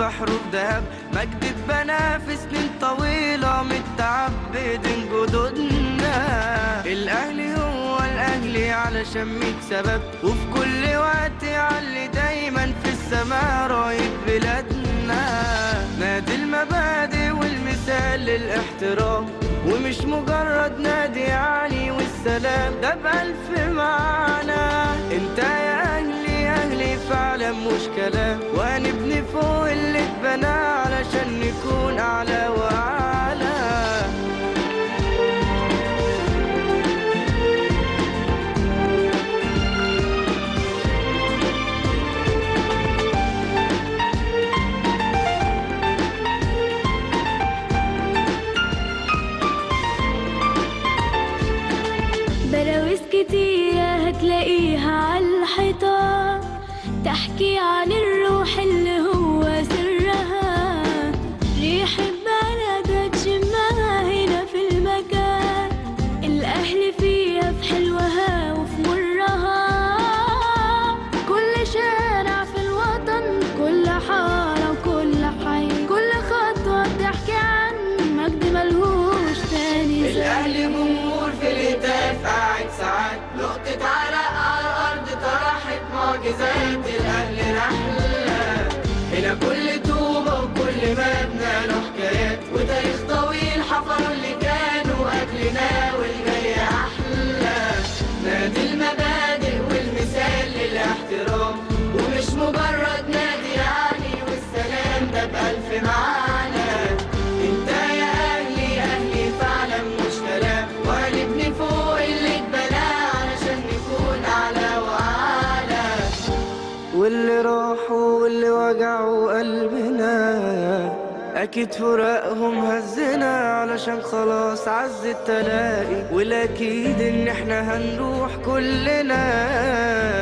بحروف ذهب مجد اتبنى في سنين طويلة متعبدين جدودنا الأهلي هو الأهلي علشان ميت سبب وفي كل وقت يعلي دايما في السماء راية بلادنا نادي المبادئ والمثال للاحترام ومش مجرد نادي يعني والسلام ده بألف معنى انت يا أهلي أهلي فعلا مش كلام وهنبني فوق اللي اتبنى علشان نكون أعلى وأعلى براويز كتيرة هتلاقيها على الحيطان تحكي عن الروح اللي هو سرها ريحة بلدك شمها هنا في المكان الأهل فيها في حلوها وفي مرها كل شارع في الوطن كل حارة وكل حي كل خطوة بتحكي عن مجد ملهوش تاني زي الأهلي جمهور في الهتاف قاعد ساعات نقطة عرق على الأرض طرحت معجزات الأهلي رحلة هنا كل طوبة وكل مبنى له حكايات وتاريخ طويل حفروا اللي كانوا قبلنا والجاي أحلى نادي المبادئ والمثال للاحترام ومش مجرد نادي يعني والسلام ده بألف معنى انت يا اهلي اهلي فعلا مش كلام وهنبني فوق اللي اتبنى علشان نكون اعلى واعلى واللي راحوا واللي وجعوا قلبنا اكيد فراقهم هزنا علشان خلاص عز التلاقي والاكيد ان احنا هنروح كلنا